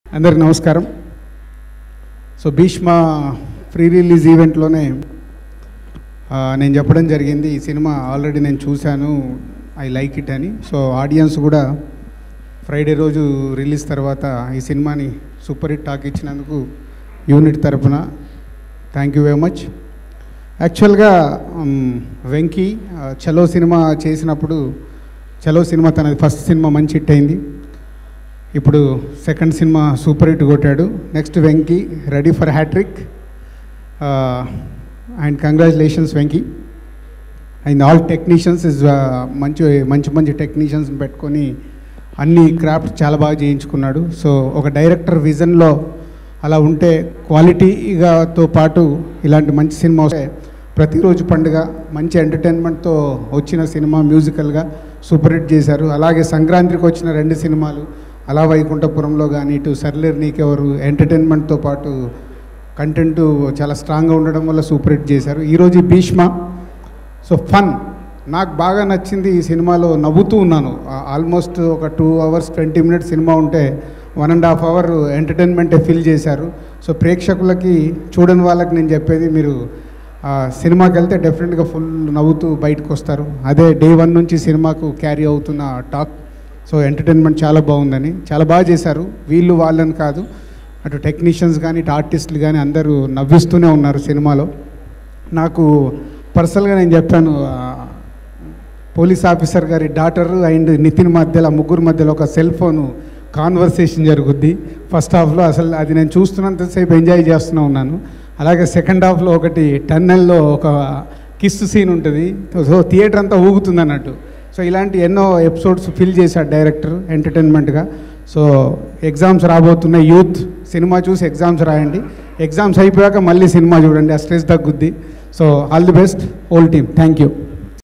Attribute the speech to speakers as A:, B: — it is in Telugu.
A: అందరికి నమస్కారం సో భీష్మ ప్రీ రిలీజ్ ఈవెంట్లోనే ఆ, నేను చెప్పడం జరిగింది ఈ సినిమా ఆల్రెడీ నేను చూశాను ఐ లైక్ ఇట్ అని సో ఆడియన్స్ కూడా ఫ్రైడే రోజు రిలీజ్ తర్వాత ఈ సినిమాని సూపర్ హిట్ టాక్ ఇచ్చినందుకు యూనిట్ తరపున థ్యాంక్ యూ వెరీ మచ్ యాక్చువల్గా మ్, వెంకీ ఆ, చలో సినిమా చేసినప్పుడు చలో సినిమా తనది ఫస్ట్ సినిమా మంచి హిట్ అయింది ఇప్పుడు సెకండ్ సినిమా సూపర్ హిట్ కొట్టాడు next Venky ready for hat-trick and congratulations Venky and all technicians ఇస్ మంచి మంచి మంచి టెక్నీషియన్స్ని పెట్టుకొని అన్ని క్రాఫ్ట్ చాలా బాగా చేయించుకున్నాడు సో ఒక డైరెక్టర్ విజన్లో అలా ఉంటే క్వాలిటీగాతో పాటు ఇలాంటి మంచి సినిమా వస్తే ప్రతిరోజు పండుగ మంచి ఎంటర్టైన్మెంట్తో వచ్చిన సినిమా మ్యూజికల్గా సూపర్ హిట్ చేశారు అలాగే సంక్రాంతికి వచ్చిన రెండు సినిమాలు అలా వైకుంఠపురంలో కానీ ఇటు సర్లేరు నీకెవరు ఎంటర్టైన్మెంట్తో పాటు కంటెంట్ చాలా స్ట్రాంగ్గా ఉండడం వల్ల సూపర్ హిట్ చేశారు ఈరోజు ఈ భీష్మ సో ఫన్ నాకు బాగా నచ్చింది ఈ సినిమాలో నవ్వుతూ ఉన్నాను ఆల్మోస్ట్ ఒక టూ అవర్స్ ట్వంటీ మినిట్స్ సినిమా ఉంటే వన్ అండ్ హాఫ్ అవర్ ఎంటర్టైన్మెంటే ఫిల్ చేశారు సో ప్రేక్షకులకి చూడని వాళ్ళకి నేను చెప్పేది మీరు ఆ, సినిమాకి వెళ్తే డెఫినెట్గా ఫుల్ నవ్వుతూ బయటకు వస్తారు అదే డే వన్ నుంచి సినిమాకు క్యారీ అవుతున్న టాక్ సో ఎంటర్టైన్మెంట్ చాలా బాగుందని చాలా బాగా చేశారు వీళ్ళు వాళ్ళని కాదు అటు టెక్నీషియన్స్ కానీ ఇటు ఆర్టిస్టులు కానీ అందరూ నవ్విస్తూనే ఉన్నారు సినిమాలో నాకు పర్సనల్గా నేను చెప్పాను ఆ, పోలీస్ ఆఫీసర్ గారి డాటర్ అండ్ నితిన్ మధ్యలో ఆ ముగ్గురు మధ్యలో ఒక సెల్ ఫోన్ కాన్వర్సేషన్ జరుగుద్ది ఫస్ట్ హాఫ్లో అసలు అది నేను చూస్తున్నంతసేపు ఎంజాయ్ చేస్తూనే ఉన్నాను అలాగే సెకండ్ హాఫ్లో ఒకటి టన్నెల్లో ఒక కిస్ సీన్ ఉంటుంది సో థియేటర్ అంతా ఊగుతుంది అన్నట్టు సో ఇలాంటి ఎన్నో ఎపిసోడ్స్ ఫిల్ చేశాడు డైరెక్టర్ ఎంటర్టైన్మెంట్గా సో ఎగ్జామ్స్ రాబోతున్న యూత్ సినిమా చూసి ఎగ్జామ్స్ రాయండి ఎగ్జామ్స్ అయిపోయాక మళ్ళీ సినిమా చూడండి ఆ స్ట్రెస్ తగ్గుద్ది so all the best whole team thank you